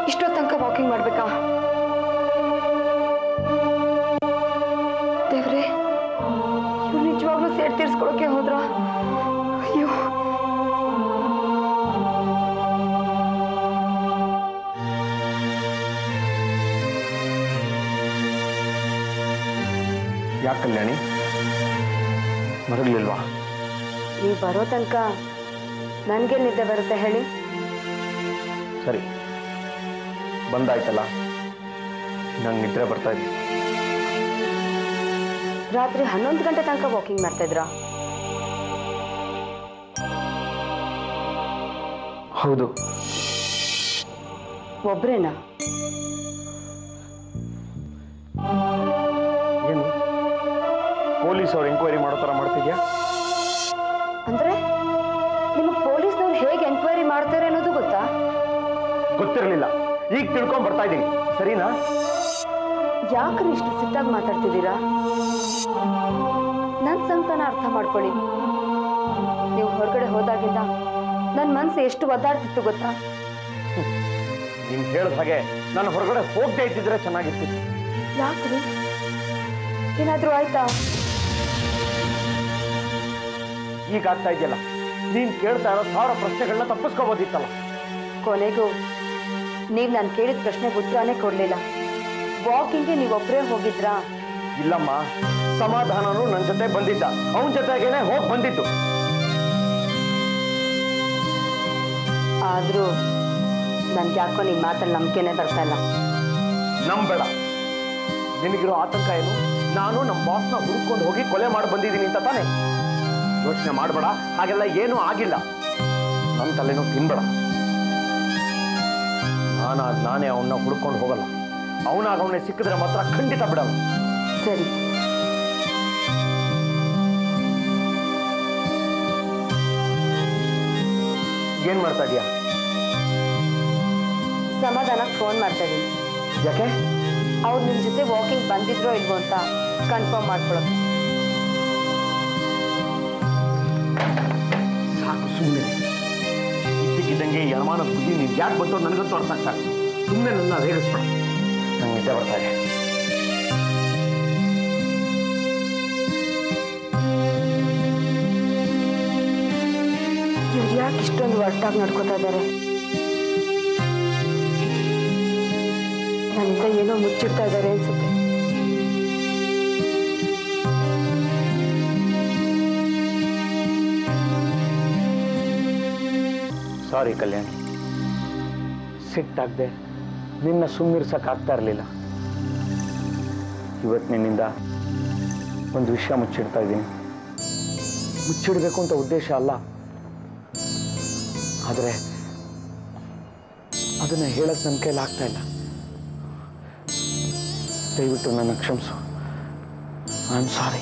ಇಷ್ಟೊತ್ತು ತನಕ ವಾಕಿಂಗ್ ಮಾಡ್ಬೇಕಾ ದೇವ್ರೆ ಇವ್ರು ನಿಜವಾಗ್ಲೂ ಸೇಡ್ ತೀರ್ಸ್ಕೊಳಕ್ಕೆ ಹೋದ್ರ ಅಯ್ಯೋ ಯಾಕೆ ಕಲ್ಯಾಣಿ ಮರಗಲಿಲ್ವಾ ನೀವು ಬರೋ ತನಕ ನನಗೆ ನಿದ್ದೆ ಬರುತ್ತೆ ಹೇಳಿ ಸರಿ ಬಂದಾಯ್ತಲ್ಲ ನಂಗೆ ನಿದ್ರೆ ಬರ್ತಾ ಇದೆ ರಾತ್ರಿ ಹನ್ನೊಂದು ಗಂಟೆ ತನಕ ವಾಕಿಂಗ್ ಮಾಡ್ತಾ ಇದ್ರಾ ಹೌದು ಒಬ್ರೇನಾ ಏನು ಪೊಲೀಸ್ ಅವ್ರು ಎಂಕ್ವೈರಿ ಮಾಡೋ ಥರ ಮಾಡ್ತಿದ್ಯಾ ಅಂದ್ರೆ ನಿಮಗೆ ಪೊಲೀಸ್ನವ್ರು ಹೇಗೆ ಎಂಕ್ವೈರಿ ಮಾಡ್ತಾರೆ ಅನ್ನೋದು ಗೊತ್ತಾ ಗೊತ್ತಿರಲಿಲ್ಲ ಈಗ ತಿಳ್ಕೊಂಡ್ ಬರ್ತಾ ಇದ್ದೀನಿ ಸರಿನಾ ಯಾಕ್ರಿ ಇಷ್ಟು ಸಿಟ್ಟಾಗಿ ಮಾತಾಡ್ತಿದ್ದೀರಾ ನನ್ನ ಸಂಕಟನ ಅರ್ಥ ಮಾಡ್ಕೊಳ್ಳಿ ನೀವು ಹೊರಗಡೆ ಹೋದಾಗಿಂದ ನನ್ನ ಮನಸ್ಸು ಎಷ್ಟು ಒದ್ದಾಡ್ತಿತ್ತು ಗೊತ್ತಾ ನೀನ್ ಹೇಳಿದ ಹಾಗೆ ನಾನು ಹೊರಗಡೆ ಹೋಗದೆ ಇದ್ದಿದ್ರೆ ಚೆನ್ನಾಗಿತ್ತು ಯಾಕ್ರಿ ಏನಾದ್ರೂ ಆಯ್ತಾ ಈಗ ಆಗ್ತಾ ಇದೆಯಲ್ಲ ನೀನ್ ಕೇಳ್ತಾ ಇರೋ ಸಾವಿರ ಪ್ರಶ್ನೆಗಳನ್ನ ತಪ್ಪಿಸ್ಕೋಬೋದಿತ್ತಲ್ಲ ಕೊನೆಗೂ ನೀವು ನಾನು ಕೇಳಿದ ಪ್ರಶ್ನೆಗೆ ಉತ್ತರನೇ ಕೊಡ್ಲಿಲ್ಲ ವಾಕಿಂಗ್ಗೆ ನೀವೊಬ್ಬರೇ ಹೋಗಿದ್ರಾ ಇಲ್ಲಮ್ಮ ಸಮಾಧಾನನು ನನ್ನ ಜೊತೆ ಬಂದಿದ್ದ ಅವನ ಜೊತೆಗೇನೆ ಹೋಗಿ ಬಂದಿತ್ತು ಆದ್ರೂ ನನ್ಗೆ ಯಾಕೋ ನಿಮ್ಮ ಮಾತಲ್ಲಿ ನಂಬಿಕೆನೇ ಬರ್ತಾ ಇಲ್ಲ ನಂಬೇಡ ನಿನಗಿರೋ ಆತಂಕ ಏನು ನಾನು ನಮ್ಮ ಬಾಸ್ನ ಹುಡುಕೊಂಡು ಹೋಗಿ ಕೊಲೆ ಮಾಡಿ ಬಂದಿದ್ದೀನಿ ಅಂತ ತಾನೆ ಯೋಚನೆ ಮಾಡಬೇಡ ಹಾಗೆಲ್ಲ ಏನೂ ಆಗಿಲ್ಲ ನನ್ನ ತಲೆನೂ ತಿನ್ಬೇಡ ನಾನಾಗ ನಾನೇ ಅವನ್ನ ಹುಡ್ಕೊಂಡು ಹೋಗಲ್ಲ ಅವನಾಗ ಅವನೇ ಸಿಕ್ಕಿದ್ರೆ ಮಾತ್ರ ಖಂಡಿತ ಬಿಡಲ್ಲ ಸರಿ ಏನ್ ಮಾಡ್ತಾ ಇದೀಯಾ ಸಮಾಧಾನಕ್ಕೆ ಫೋನ್ ಮಾಡ್ತಾ ಇದೀನಿ ಯಾಕೆ ಅವ್ರು ನಿಮ್ ಜೊತೆ ವಾಕಿಂಗ್ ಬಂದಿದ್ರೋ ಇಲ್ವೋ ಅಂತ ಕನ್ಫರ್ಮ್ ಮಾಡ್ಕೊಳಕ್ಕೆ ಸಾಕು ಸುಮ್ಮನೆ ಇದ್ದಕ್ಕಿದ್ದಂಗೆ ಈ ಅನುಮಾನದ ಬುದ್ಧಿ ನೀನ್ ಯಾಕೆ ಬಂತು ನನಗಂತೂ ಅರ್ಥ ಆಗ್ತಾ ಸುಮ್ಮನೆ ನನ್ನ ರೇಗಿಸ್ಬೇಡ ನಂಗೆ ನಿದ್ದೆ ಬರ್ತಾ ಇದೆ ಇವ್ರು ಯಾಕೆ ಇಷ್ಟೊಂದು ಒಟ್ಟಾಗಿ ನಡ್ಕೋತಾ ಇದ್ದಾರೆ ನನ್ನಿಂದ ಏನೋ ಮುಚ್ಚಿಡ್ತಾ ಇದ್ದಾರೆ ಅನ್ಸುತ್ತೆ ಸಾರಿ ಕಲ್ಯಾಣಿ ಸಿಟ್ಟಾಗದೆ ನಿನ್ನ ಸುಮ್ಮನಿರ್ಸಕ್ಕಾಗ್ತಾ ಇರಲಿಲ್ಲ ಇವತ್ತು ನಿನ್ನಿಂದ ಒಂದು ವಿಷಯ ಮುಚ್ಚಿಡ್ತಾ ಇದ್ದೀನಿ ಮುಚ್ಚಿಡಬೇಕು ಅಂತ ಉದ್ದೇಶ ಅಲ್ಲ ಆದರೆ ಅದನ್ನ ಹೇಳಕ್ ನನ್ನ ಕೈಲಿ ಆಗ್ತಾ ಇಲ್ಲ ದಯವಿಟ್ಟು ನನ್ನ ಕ್ಷಮಿಸು ಐ ಆಮ್ ಸಾರಿ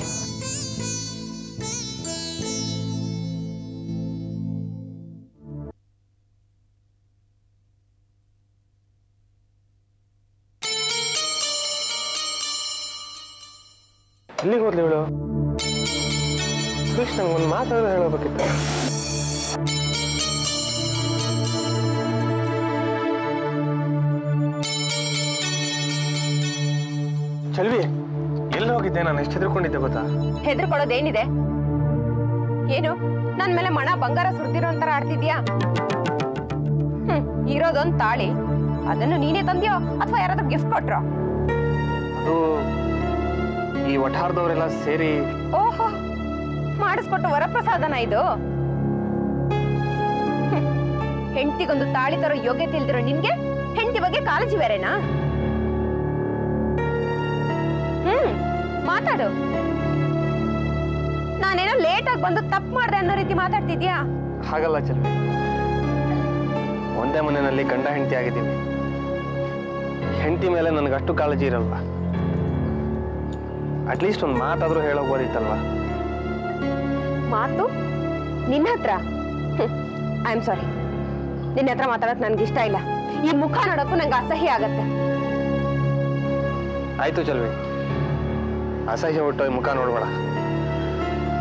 ಎಲ್ಲಿಗೆ ಹೋದ್ಲಿ ಇವಳು ಕೃಷ್ಣ ಒಂದು ಮಾತಾಡೋ ಹೇಳಬೇಕಿತ್ತು ಚಲ್ವಿ ಎಲ್ಲಿ ಹೋಗಿದ್ದೆ ನಾನು ಎಷ್ಟು ಹೆದರ್ಕೊಂಡಿದ್ದೆ ಗೊತ್ತಾ ಹೆದರ್ಕೊಳ್ಳೋದೇನಿದೆ ಏನು ನನ್ ಮೇಲೆ ಮಣ ಬಂಗಾರ ಸುರಿದಿರೋ ಅಂತರ ಆಡ್ತಿದ್ಯಾ ಹ್ಮ್ ಇರೋದೊಂದ್ ತಾಳಿ ಅದನ್ನು ನೀನೇ ತಂದ್ಯೋ ಅಥವಾ ಯಾರಾದ್ರೂ ಗಿಫ್ಟ್ ಕೊಟ್ರೋ ಅದು ಈ ವಠಾರದವರೆಲ್ಲ ಸೇರಿ ಓಹೋ ಮಾಡಿಸ್ಕೊಟ್ಟು ವರಪ್ರಸಾದನ ಇದು ಹ್ಮ್. ಹೆಂಡ್ತಿಗೊಂದು ತಾಳಿ ತರೋ ಯೋಗ್ಯತೆ ಇಲ್ದಿರೋ ನಿನ್ಗೆ ಹೆಂಡತಿ ಬಗ್ಗೆ ಕಾಳಜಿ ಬೇರೆನಾ ಹ್ಮ್ ಮಾತಾಡು ನಾನೇನೋ ಲೇಟ್ ಆಗಿ ಬಂದು ತಪ್ಪು ಮಾಡ್ದೆ ಅನ್ನೋ ರೀತಿ ಮಾತಾಡ್ತಿದ್ಯಾ ಹಾಗಲ್ಲ ಚಲ್ವಿ ಒಂದೇ ಮನೆಯಲ್ಲಿ ಗಂಡ ಹೆಂಡತಿ ಆಗಿದ್ದೀವಿ ಹೆಂಡತಿ ಮೇಲೆ ನನಗೆ ಅಷ್ಟು ಕಾಳಜಿ ಇರಲ್ವಾ ಅಟ್ಲೀಸ್ಟ್ ಒಂದು ಮಾತಾದ್ರೂ ಹೇಳೋಬೋದಿತ್ತಲ್ವಾ ಮಾತು ನಿನ್ನ ಹತ್ರ ಐ ಆಮ್ ಸಾರಿ ನಿನ್ನ ಹತ್ರ ಮಾತಾಡಕ್ ನನ್ಗೆ ಇಷ್ಟ ಇಲ್ಲ ಈ ಮುಖ ನೋಡಕ್ಕೂ ನಂಗೆ ಅಸಹ್ಯ ಆಗತ್ತೆ ಆಯ್ತು ಚಲ್ವಿ ಅಸಹ್ಯ ಹುಟ್ಟೋ ಈ ಮುಖ ನೋಡ್ಬೇಡ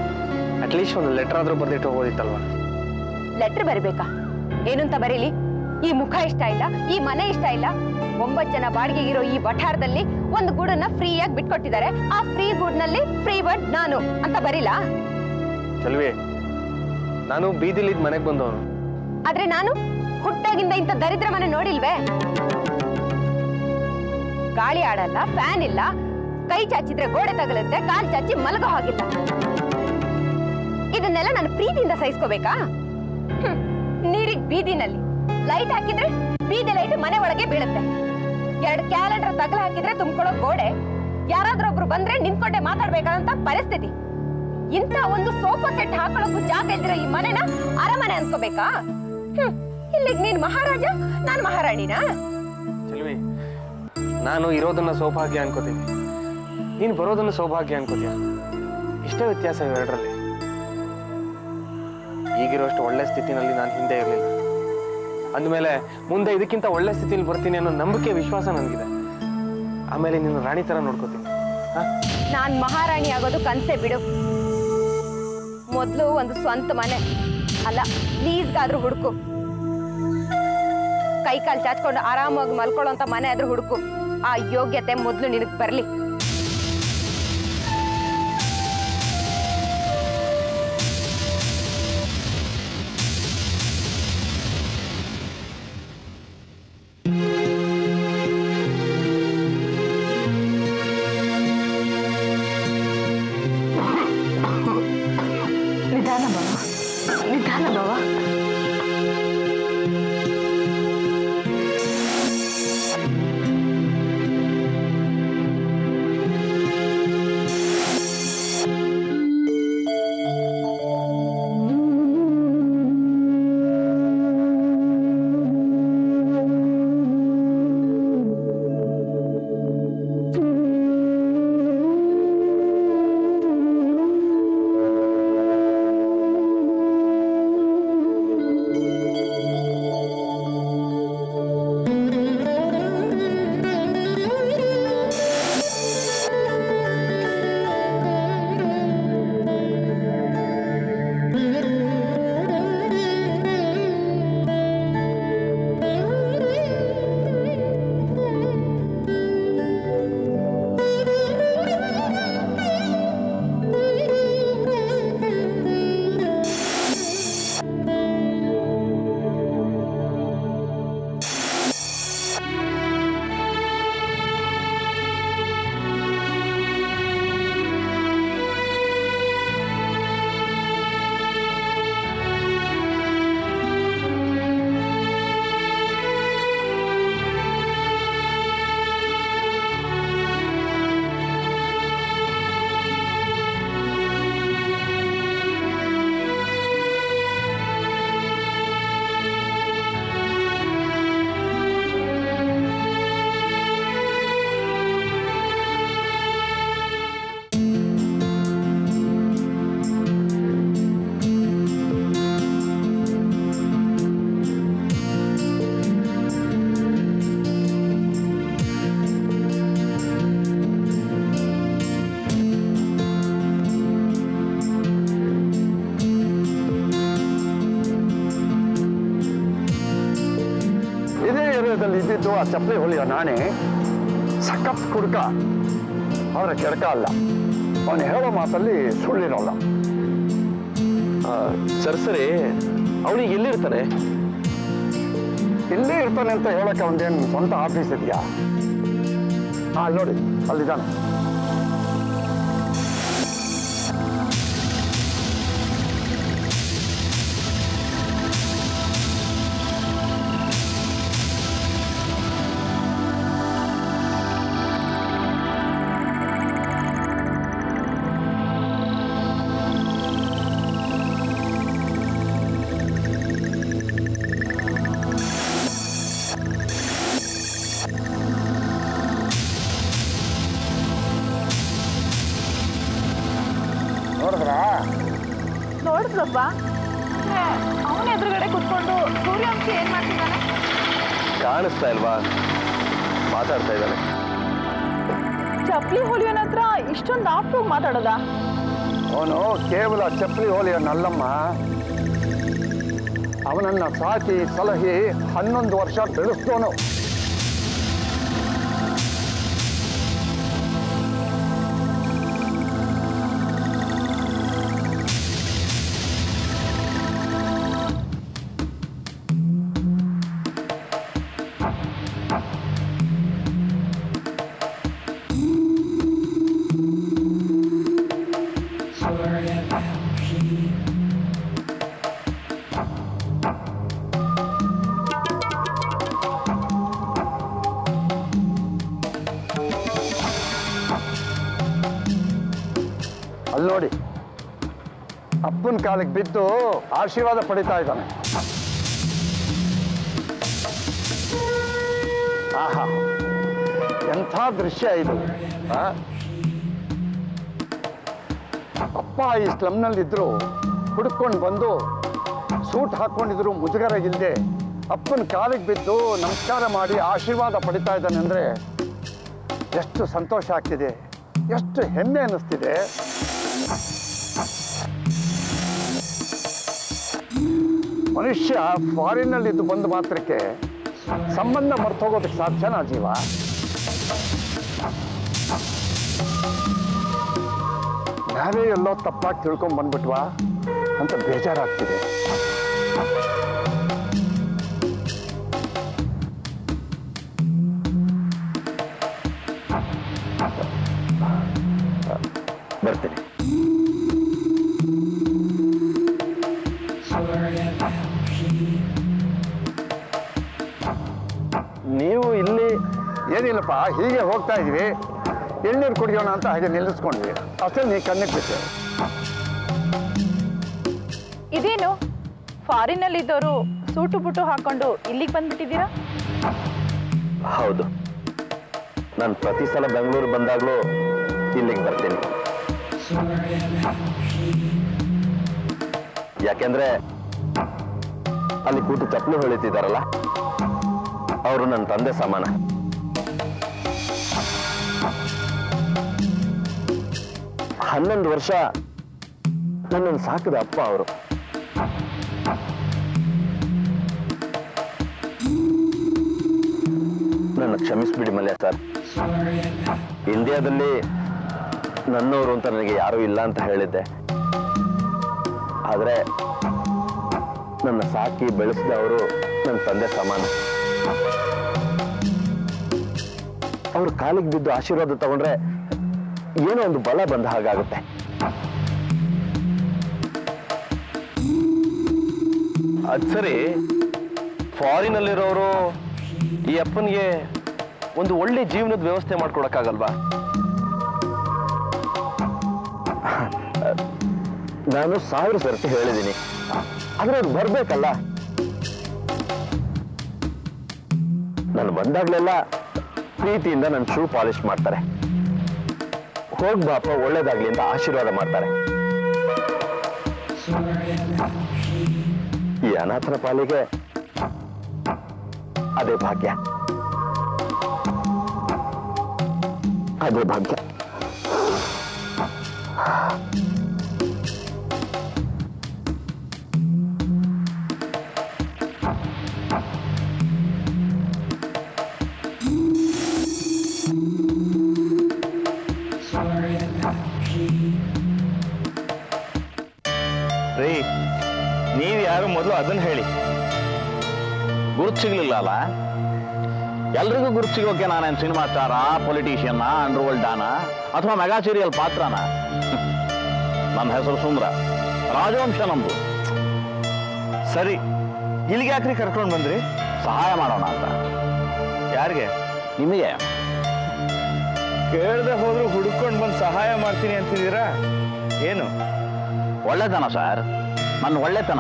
ಅಟ್ಲೀಸ್ಟ್ ಒಂದು ಲೆಟರ್ ಆದ್ರೂ ಬರ್ದಿಟ್ಟು ಹೋಗೋದಿತ್ತಲ್ವಾ ಲೆಟರ್ ಬರಿಬೇಕಾ ಏನು ಅಂತ ಬರೀಲಿ ಈ ಮುಖ ಇಷ್ಟ ಇಲ್ಲ ಈ ಮನೆ ಇಷ್ಟ ಇಲ್ಲ ಒಂಬತ್ತು ಜನ ಬಾಡಿಗೆ ಇರೋ ಈ ವಠಾರದಲ್ಲಿ ಒಂದು ಗೂಡನ್ನ ಫ್ರೀಯಾಗಿ ಬಿಟ್ಕೊಟ್ಟಿದ್ದಾರೆ ಆ ಫ್ರೀ ಗೂಡ್ನಲ್ಲಿ ಫ್ರೀ ಬರ್ಡ್ ನಾನು ಅಂತ ಬರಿಲ್ಲ ಚಲ್ವಿ ನಾನು ಬೀದಿಲಿದ್ ಮನೆಗೆ ಬಂದವನು ಆದ್ರೆ ನಾನು ಹುಟ್ಟಾಗಿಂದ ಇಂಥ ದರಿದ್ರ ಮನೆ ನೋಡಿಲ್ವೇ ಗಾಳಿ ಆಡಲ್ಲ ಫ್ಯಾನ್ ಇಲ್ಲ ಕೈ ಚಾಚಿದ್ರೆ ಗೋಡೆ ತಗಲುತ್ತೆ ಕಾಲ್ ಚಾಚಿ ಮಲಗೋ ಹಾಗಿಲ್ಲ ಇದನ್ನೆಲ್ಲ ನಾನು ಪ್ರೀತಿಯಿಂದ ಸಹಿಸ್ಕೋಬೇಕಾ ಹ್ಮ್. ನೀರಿಗ್ ಬೀದಿನಲ್ಲಿ ಲೈಟ್ ಹಾಕಿದ್ರೆ ಬೀದಿ ಲೈಟ್ ಮನೆ ಒಳಗೆ ಬೀಳುತ್ತೆ ಎರಡು ಕ್ಯಾಲೆಂಡರ್ ತಗಲ ಹಾಕಿದ್ರೆ ತುಂಬಿಕೊಳ್ಳೋ ಗೋಡೆ ಯಾರಾದ್ರೊಬ್ರು ಬಂದ್ರೆ ನಿಂತ್ಕೊಂಡೆ ಮಾತಾಡ್ಬೇಕಾದಂತ ಪರಿಸ್ಥಿತಿ ಇಂಥ ಒಂದು ಸೋಫಾ ಸೆಟ್ ಹಾಕೊಳ್ಳೋಕು ಜಾಗ ಇಲ್ದಿರೋ ಈ ಮನೆನ ಅರಮನೆ ಅನ್ಕೋಬೇಕಾ ಹ್ಮ್ ಇಲ್ಲಿಗ್ ನೀನ್ ಮಹಾರಾಜ ನಾನ್ ಮಹಾರಾಣಿನಾ ಚೆಲ್ವಿ ನಾನು ಇರೋದನ್ನ ಸೌಭಾಗ್ಯ ಅನ್ಕೋತೀನಿ ನೀನು ಬರೋದನ್ನ ಸೌಭಾಗ್ಯ ಅನ್ಕೋತೀಯ ಇಷ್ಟೇ ವ್ಯತ್ಯಾಸ ಇವೆರಡರಲ್ಲಿ ಈಗಿರೋಷ್ಟು ಒಳ್ಳೆ ಸ್ಥಿತಿನಲ್ಲಿ ನಾನು ಹಿಂದೆ ಇರಲಿಲ್ಲ ಅಂದಮೇಲೆ ಮುಂದೆ ಇದಕ್ಕಿಂತ ಒಳ್ಳೆ ಸ್ಥಿತಿಯಲ್ಲಿ ಬರ್ತೀನಿ ಅನ್ನೋ ನಂಬಿಕೆ ವಿಶ್ವಾಸ ನನಗಿದೆ ಆಮೇಲೆ ನೀನು ರಾಣಿ ಥರ ನೋಡ್ಕೋತೀನಿ ಹಾ ನಾನ್ ಮಹಾರಾಣಿ ಆಗೋದು ಕನ್ಸೆ ಬಿಡು ಮೊದ್ಲು ಒಂದು ಸ್ವಂತ ಮನೆ ಅಲ್ಲ ಲೀಸ್ಗಾದ್ರೂ ಹುಡುಕು ಕೈ ಕಾಲ್ ಚಾಚ್ಕೊಂಡು ಆರಾಮಾಗಿ ಮಲ್ಕೊಳ್ಳೋಂತ ಮನೆ ಆದ್ರೂ ಹುಡುಕು ಆ ಯೋಗ್ಯತೆ ಮೊದ್ಲು ನಿನಗ್ ಬರ್ಲಿ ನಿಧಾನ ಬಾವ ನಿಧಾನ ಬಾವ ಇದೇ ಏರಿಯಾದಲ್ಲಿ ಇದ್ದಿದ್ದು ಆ ಚಪ್ಪಲಿ ಹೊಲಿಯೋ ನಾಣೆ ಸಖತ್ ಕುಡ್ಕ ಅವರ ಕೆಡಕ ಅಲ್ಲ ಅವನು ಹೇಳೋ ಮಾತಲ್ಲಿ ಸುಳ್ಳಿರೋಲ್ಲ ಸರಿ ಸರಿ ಅವನಿಗೆ ಎಲ್ಲಿರ್ತಾನೆ ಇಲ್ಲೇ ಇರ್ತಾನೆ ಅಂತ ಹೇಳಕ್ಕೆ ಅವನದೇನು ಸ್ವಂತ ಆಫೀಸ್ ಇದೆಯಾ ಹಾ ಅಲ್ಲಿ ನೋಡಿ ಅಲ್ಲಿದ್ದಾನೆ ನೋಡಿದ್ರಾ ನೋಡಿದ್ರಪ್ಪ ಅವನ ಎದುರುಗಡೆ ಕುತ್ಕೊಂಡು ಸೂರ್ಯವಂಶಿ ಏನ್ ಮಾಡ್ತಿದ್ದಾನೆ ಕಾಣಿಸ್ತಾ ಇಲ್ವಾ ಮಾತಾಡ್ತಾ ಇದ್ದಾನೆ ಚಪ್ಲಿ ಹೊಲಿಯೋನ ಹತ್ರ ಇಷ್ಟೊಂದು ಆಫ್ ಅವನು ಕೇವಲ ಚಪ್ಪಲಿ ಹೋಲಿಯೋ ನಲ್ಲಮ್ಮ ಅವನನ್ನ ಸಾಕಿ ಸಲಹಿ ಹನ್ನೊಂದು ವರ್ಷ ಬೆಳೆಸ್ತೋನು ಅಲ್ಲಿ ನೋಡಿ ಅಪ್ಪನ ಕಾಲಿಗೆ ಬಿದ್ದು ಆಶೀರ್ವಾದ ಪಡಿತಾ ಇದ್ದಾನೆ ಆಹಾ ಎಂಥ ದೃಶ್ಯ ಇದು ಆ? ಅಪ್ಪ ಈ ಸ್ಲಮ್ನಲ್ಲಿದ್ರು ಹುಡುಕೊಂಡು ಬಂದು ಸೂಟ್ ಹಾಕೊಂಡಿದ್ರು ಮುಜುಗರ ಇಲ್ಲದೆ ಅಪ್ಪನ ಕಾಲಿಗೆ ಬಿದ್ದು ನಮಸ್ಕಾರ ಮಾಡಿ ಆಶೀರ್ವಾದ ಪಡಿತಾ ಇದ್ದಾನೆ ಅಂದರೆ ಎಷ್ಟು ಸಂತೋಷ ಆಗ್ತಿದೆ ಎಷ್ಟು ಹೆಮ್ಮೆ ಅನ್ನಿಸ್ತಿದೆ ಮನುಷ್ಯ ಫಾರಿನ್ನಲ್ಲಿದ್ದು ಬಂದ ಮಾತ್ರಕ್ಕೆ ಸಂಬಂಧ ಮರ್ತೋಗೋದಕ್ಕೆ ಸಾಧ್ಯನಾ ಜೀವ ನಾವೇ ಎಲ್ಲೋ ತಪ್ಪಾಗಿ ತಿಳ್ಕೊಂಡ್ ಬಂದ್ಬಿಟ್ವಾ ಅಂತ ಬೇಜಾರಾಗ್ತಿದೆ ಬರ್ತೀನಿ ನೀವು ಇಲ್ಲಿ ಏನಿಲ್ಲಪ್ಪ ಹೀಗೆ ಹೋಗ್ತಾ ಇದೀವಿ ಎಳ್ನೀರು ಕುಡಿಯೋಣ ಅಂತ ಹಾಗೆ ನಿಲ್ಲಿಸ್ಕೊಂಡ್ವಿ ಅಷ್ಟೇ ನೀ ಕಣ್ಣಿಗೆ ಬಿಟ್ಟೆ ಇದೇನು ಫಾರಿನಲ್ಲಿ ಇದ್ದವರು ಸೂಟು ಬುಟು ಹಾಕೊಂಡು ಇಲ್ಲಿಗೆ ಬಂದ್ಬಿಟ್ಟಿದ್ದೀರಾ ಹೌದು ನಾನು ಪ್ರತಿ ಸಲ ಬೆಂಗಳೂರು ಬಂದಾಗಲೂ ಇಲ್ಲಿಗೆ ಬರ್ತೀನಿ ಯಾಕೆಂದ್ರೆ ಅಲ್ಲಿ ಕೂತು ಚಪ್ಪಲಿ ಹೊಳಿತಿದ್ದಾರಲ್ಲ ಅವರು ನನ್ನ ತಂದೆ ಸಮಾನ ಹನ್ನೊಂದು ವರ್ಷ ನನ್ನನ್ನು ಸಾಕಿದ ಅಪ್ಪ ಅವರು ನನ್ನ ಕ್ಷಮಿಸ್ಬಿಡಿ ಮಲ್ಯ ಸರ್ ಇಂಡಿಯಾದಲ್ಲಿ ನನ್ನವರು ಅಂತ ನನಗೆ ಯಾರೂ ಇಲ್ಲ ಅಂತ ಹೇಳಿದ್ದೆ ಆದರೆ ನನ್ನ ಸಾಕಿ ಬೆಳೆಸಿದ ಅವರು ನನ್ನ ತಂದೆ ಸಮಾನ ಅವ್ರ ಕಾಲಿಗೆ ಬಿದ್ದು ಆಶೀರ್ವಾದ ತಗೊಂಡ್ರೆ ಏನೋ ಒಂದು ಬಲ ಬಂದ ಹಾಗಾಗುತ್ತೆ ಅದು ಸರಿ ಫಾರಿನಲ್ಲಿರೋರು ಈ ಅಪ್ಪನಿಗೆ ಒಂದು ಒಳ್ಳೆ ಜೀವನದ ವ್ಯವಸ್ಥೆ ಮಾಡ್ಕೊಡಕ್ಕಾಗಲ್ವಾ ನಾನು ಸಾವಿರ ಸರ್ತಿ ಹೇಳಿದ್ದೀನಿ ಆದ್ರೆ ಅವ್ರು ಬರ್ಬೇಕಲ್ಲ ನಾನು ಬಂದಾಗ್ಲೆಲ್ಲ ಪ್ರೀತಿಯಿಂದ ನನ್ನ ಶೂ ಪಾಲಿಶ್ ಮಾಡ್ತಾರೆ ಹೋಗ್ ಬಾಪ ಒಳ್ಳೇದಾಗ್ಲಿ ಅಂತ ಆಶೀರ್ವಾದ ಮಾಡ್ತಾರೆ ಈ ಅನಾಥನ ಪಾಲಿಗೆ ಅದೇ ಭಾಗ್ಯ ಅದೇ ಭಾಗ್ಯ ರೀ ನೀವು ಯಾರು ಮೊದಲು ಅದನ್ನ ಹೇಳಿ ಗುರುತು ಸಿಗ್ಲಿಲ್ಲ ಅಲ್ಲ ಎಲ್ರಿಗೂ ಗುರುತು ಸಿಗೋಕೆ ನಾನೇನು ಸಿನಿಮಾ ಸ್ಟಾರ ಪೊಲಿಟಿಷಿಯನ್ನ ಅಂಡರ್ವರ್ಲ್ಡ್ ಡಾನ ಅಥವಾ ಮೆಗಾ ಸೀರಿಯಲ್ ಪಾತ್ರನ ನನ್ನ ಹೆಸರು ಸುಂದ್ರ ರಾಜವಂಶ ನಮ್ದು ಸರಿ ಇಲ್ಲಿಗೆ ಯಾಕ್ರಿ ಕರ್ಕೊಂಡು ಬಂದ್ರಿ ಸಹಾಯ ಮಾಡೋಣ ಅಂತ ಯಾರಿಗೆ ನಿಮಗೆ ಕೇಳ್ದೆ ಹೋದ್ರು ಹುಡುಕೊಂಡು ಬಂದು ಸಹಾಯ ಮಾಡ್ತೀನಿ ಅಂತಿದ್ದೀರಾ ಏನು ಒಳ್ಳೆತನ ಸರ್ ನನ್ನ ಒಳ್ಳೆತನ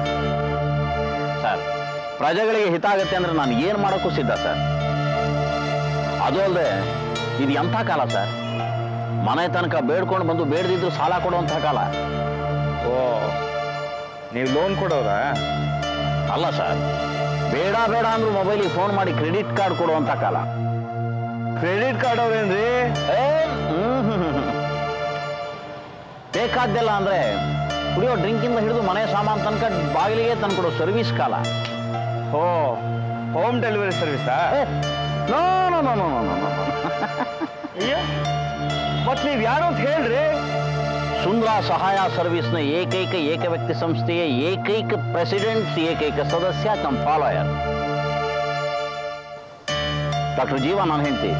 ಸರ್ ಪ್ರಜೆಗಳಿಗೆ ಹಿತ ಆಗತ್ತೆ ಅಂದ್ರೆ ನಾನು ಏನು ಮಾಡೋಕ್ಕೂ ಸಿದ್ಧ ಸರ್ ಅದು ಅಲ್ಲದೆ ಇದು ಎಂಥ ಕಾಲ ಸರ್ ಮನೆ ತನಕ ಬೇಡ್ಕೊಂಡು ಬಂದು ಬೇಡದಿದ್ರು ಸಾಲ ಕೊಡುವಂಥ ಕಾಲ ಓ ನೀವು ಲೋನ್ ಕೊಡೋರಾ ಅಲ್ಲ ಸರ್ ಬೇಡ ಬೇಡ ಅಂದ್ರೂ ಮೊಬೈಲಿಗೆ ಫೋನ್ ಮಾಡಿ ಕ್ರೆಡಿಟ್ ಕಾರ್ಡ್ ಕೊಡುವಂಥ ಕಾಲ ಕ್ರೆಡಿಟ್ ಕಾರ್ಡ್ ಅವ್ರೇನ್ರಿ ಏ, ಹ್ಮ್, ಹ್ಮ್, ಹ್ಮ್, ಹ್ಮ್. ಬೇಕಾದ್ದೆಲ್ಲ ಅಂದ್ರೆ ಕುಡಿಯೋ ಡ್ರಿಂಕಿಂದ ಹಿಡಿದು ಮನೆ ಸಾಮಾನು ತನಕ ಬಾಗಿಲಿಗೆ ತಂದ್ಕೊಡೋ ಸರ್ವಿಸ್ ಕಾಲ ಓ ಹೋಮ್ ಡೆಲಿವರಿ ಸರ್ವಿಸಾ no no no no no no ಮತ್ ನೀವ್ ಯಾರು ಅಂತ ಹೇಳ್ರಿ ಸುಂದರ ಸಹಾಯ ಸರ್ವಿಸ್ನ ಏಕೈಕ ಏಕ ವ್ಯಕ್ತಿ ಸಂಸ್ಥೆಯ ಏಕೈಕ ಪ್ರೆಸಿಡೆಂಟ್ ಏಕೈಕ ಸದಸ್ಯ ನಮ್ಮ ಫಾಲೋಯರ್ ಡಾಕ್ಟರ್ ಜೀವ ನಾನು ಹೆಂಡ್ತಿ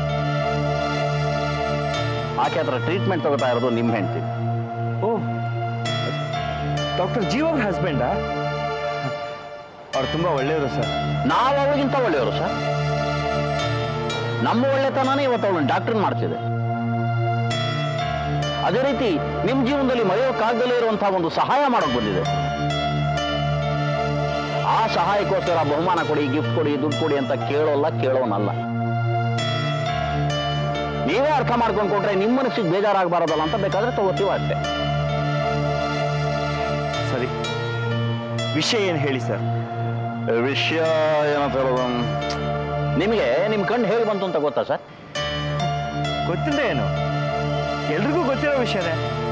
ಆಕೆ ಹತ್ರ ಟ್ರೀಟ್ಮೆಂಟ್ ತಗೋತಾ ಇರೋದು ನಿಮ್ಮ ಹೆಂಡ್ತಿ ಓ ಡಾಕ್ಟರ್ ಜೀವನ್ ಹಸ್ಬೆಂಡಾ ಅವ್ರು ತುಂಬಾ ಒಳ್ಳೆಯವರು ಸರ್ ನಾವು ಅವಳಿಗಿಂತ ಒಳ್ಳೆಯವರು ಸರ್ ನಮ್ಮ ಒಳ್ಳೆತನನೇ ಇವತ್ತು ಅವಳನ್ನು ಡಾಕ್ಟರ್ ಮಾಡ್ತಿದೆ ಅದೇ ರೀತಿ ನಿಮ್ಮ ಜೀವನದಲ್ಲಿ ಮರೆಯೋಕ್ಕಾಗದಲ್ಲೇ ಇರುವಂತಹ ಒಂದು ಸಹಾಯ ಮಾಡೋಕೆ ಬಂದಿದೆ ಆ ಸಹಾಯಕ್ಕೋಸ್ಕರ ಬಹುಮಾನ ಕೊಡಿ ಗಿಫ್ಟ್ ಕೊಡಿ ದುಡ್ಡು ಕೊಡಿ ಅಂತ ಕೇಳೋಲ್ಲ ಕೇಳೋನಲ್ಲ ನೀವೇ ಅರ್ಥ ಮಾಡ್ಕೊಂಡು ಕೊಟ್ರೆ ನಿಮ್ಮ ಮನಸ್ಸಿಗೆ ಬೇಜಾರಾಗಬಾರದಲ್ಲ ಅಂತ ಬೇಕಾದ್ರೆ ತಗೋತೀವ ಅಷ್ಟೇ ಸರಿ ವಿಷಯ ಏನು ಹೇಳಿ ಸರ್ ವಿಷಯ ಏನಂತ ಹೇಳೋದು ನಿಮಗೆ ನಿಮ್ಮ ಕಣ್ಣು ಹೇಗೆ ಬಂತು ಅಂತ ಗೊತ್ತಾ ಸರ್ ಗೊತ್ತಿಲ್ಲ ಏನು ಎಲ್ರಿಗೂ ಗೊತ್ತಿರೋ ವಿಷಯನೇ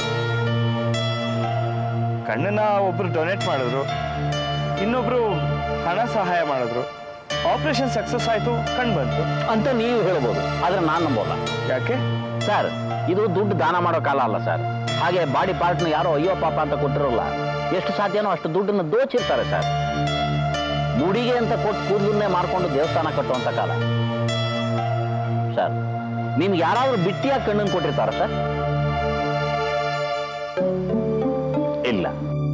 ಕಣ್ಣನ್ನ ಒಬ್ರು ಡೊನೇಟ್ ಮಾಡಿದ್ರು ಇನ್ನೊಬ್ರು ಹಣ ಸಹಾಯ ಮಾಡಿದ್ರು ಆಪರೇಷನ್ ಸಕ್ಸಸ್ ಆಯ್ತು ಕಣ್ ಬಂತು ಅಂತ ನೀವು ಹೇಳ್ಬೋದು ಆದ್ರೆ ನಾನು ನಂಬೋಲ್ಲ ಯಾಕೆ ಸರ್ ಇದು ದುಡ್ಡು ದಾನ ಮಾಡೋ ಕಾಲ ಅಲ್ಲ ಸರ್ ಹಾಗೆ ಬಾಡಿ ಪಾರ್ಟ್ನ ಯಾರೋ ಅಯ್ಯೋ ಪಾಪ ಅಂತ ಕೊಟ್ಟಿರೋಲ್ಲ ಎಷ್ಟು ಸಾಧ್ಯನೋ ಅಷ್ಟು ದುಡ್ಡನ್ನು ದೋಚಿರ್ತಾರೆ ಸರ್ ಮುಡಿಗೆ ಅಂತ ಕೊಟ್ಟು ಕೂದಲನ್ನೇ ಮಾಡ್ಕೊಂಡು ದೇವಸ್ಥಾನ ಕಟ್ಟುವಂತ ಕಾಲ ಸರ್ ನಿಮ್ಗೆ ಯಾರಾದ್ರೂ ಬಿಟ್ಟಿಯಾಗಿ ಕಣ್ಣನ್ನು ಕೊಟ್ಟಿರ್ತಾರ ಸರ್ ಇಲ್ಲ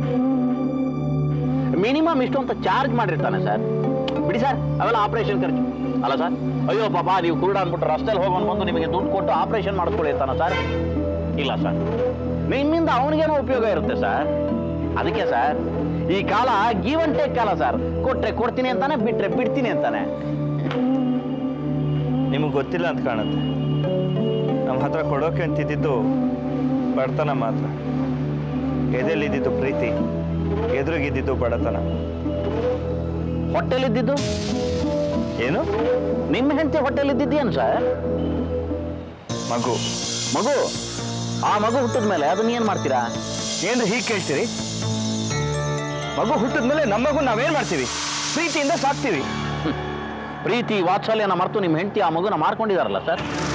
ಮಿನಿಮಮ್ ಇಷ್ಟು ಅಂತ ಚಾರ್ಜ್ ಮಾಡಿರ್ತಾನೆ ಸರ್ ಬಿಡಿ ಸರ್ ಅವೆಲ್ಲ ಆಪರೇಷನ್ ಖರ್ಚು ಅಲ್ಲ ಸರ್ ಅಯ್ಯೋ ಪಾಪ ನೀವು ಕುರುಡ ಅಂದ್ಬಿಟ್ಟು ರಸ್ತೆಲಿ ಹೋಗೋನ್ ಬಂದು ನಿಮಗೆ ದುಡ್ಡು ಕೊಟ್ಟು ಆಪರೇಷನ್ ಮಾಡಿಸ್ಕೊಳ್ಳಿರ್ತಾನ ಸರ್ ಇಲ್ಲ ಸರ್ ನಿಮ್ಮಿಂದ ಅವನಿಗೇನೋ ಉಪಯೋಗ ಇರುತ್ತೆ ಸರ್ ಅದಕ್ಕೆ ಸರ್ ಈ ಕಾಲ ಗಿವ್ ಅಂಡ್ ಟೇಕ್ ಕಾಲ ಸರ್ ಕೊಟ್ರೆ ಕೊಡ್ತೀನಿ ಅಂತಾನೆ ಬಿಟ್ರೆ ಬಿಡ್ತೀನಿ ಅಂತಾನೆ ನಿಮಗೆ ಗೊತ್ತಿಲ್ಲ ಅಂತ ಕಾಣುತ್ತೆ ನಮ್ಮ ಹತ್ರ ಕೊಡೋಕೆ ಅಂತಿದ್ದು ಬಡತನ ಮಾತ್ರ ಎದೆಲಿದ್ದಿದ್ದು ಪ್ರೀತಿ ಎದುರಿಗಿದ್ದಿದ್ದು ಬಡತನ ಹೊಟ್ಟೆಲಿದ್ದಿದ್ದು ಏನು ನಿಮ್ಮ ಹೆಂಡತಿ ಹೊಟ್ಟೆಲಿದ್ದಿದ್ದೇನು ಸರ್ ಮಗು ಮಗು ಆ ಮಗು ಹುಟ್ಟಿದ ಮೇಲೆ ಅದನ್ನ ಏನ್ ಮಾಡ್ತೀರಾ ಏನ್ರಿ ಹೀಗೆ ಕೇಳ್ತೀರಿ ಮಗು ಹುಟ್ಟಿದ ಮೇಲೆ ನಮ್ಮ ಮಗು ನಾವೇನ್ ಮಾಡ್ತೀವಿ ಪ್ರೀತಿಯಿಂದ ಸಾಕ್ತೀವಿ ಪ್ರೀತಿ ವಾತ್ಸಲ್ಯನ ಮರೆತು ನಿಮ್ಮ ಹೆಂಡತಿ ಆ ಮಗುನ ಮಾರ್ಕೊಂಡಿದಾರಲ್ಲ ಸರ್